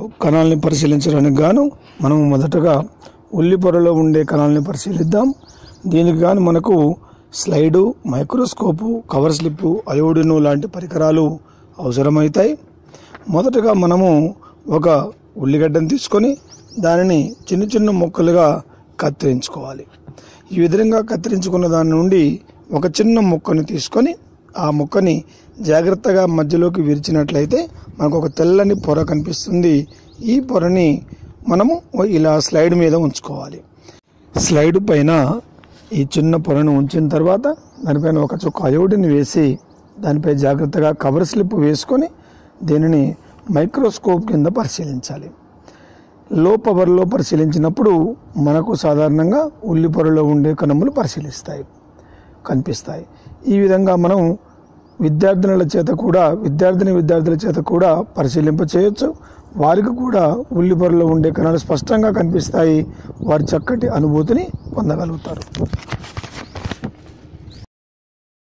కణాలని పరిశీలించడానికి గాను మనం మొదటగా ఉల్లి పొరలో ఉండే కణాలని పరిశీలిద్దాం దీనికి గాను మనకు slide microscope cover slip iodine లాంటి పరికరాలు అవసరమవుతాయి మొదటగా మనము ఒక ఉల్లిగడ్డను తీసుకొని దానిని చిన్న చిన్న ముక్కలుగా కత్తిరించుకోవాలి ఈ విధంగా కత్తిరించుకున్న దాని నుండి ఒక చిన్న ముక్కను తీసుకొని ఆ ముక్కని జాగ్రత్తగా మధ్యలోకి విరిచినట్లయితే మనకు ఒక తెల్లని పొర కనిపిస్తుంది ఈ పొరని మనము ఇలా స్లైడ్ మీద ఉంచుకోవాలి స్లైడ్ పైన ఈ చిన్న పొరను ఉంచిన తర్వాత దానిపైన ఒక చుక్క అయోడిని వేసి దానిపై జాగ్రత్తగా కవర్ స్లిప్ వేసుకొని దీనిని మైక్రోస్కోప్ కింద పరిశీలించాలి లో పవర్లో పరిశీలించినప్పుడు మనకు సాధారణంగా ఉల్లి పొరలో ఉండే కణములు పరిశీలిస్తాయి కనిపిస్తాయి ఈ విధంగా మనం విద్యార్థినుల చేత కూడా విద్యార్థిని విద్యార్థుల చేత కూడా పరిశీలింప చేయొచ్చు వారికి కూడా ఉల్లి పొరలో ఉండే కణాలు స్పష్టంగా కనిపిస్తాయి వారి చక్కటి అనుభూతిని పొందగలుగుతారు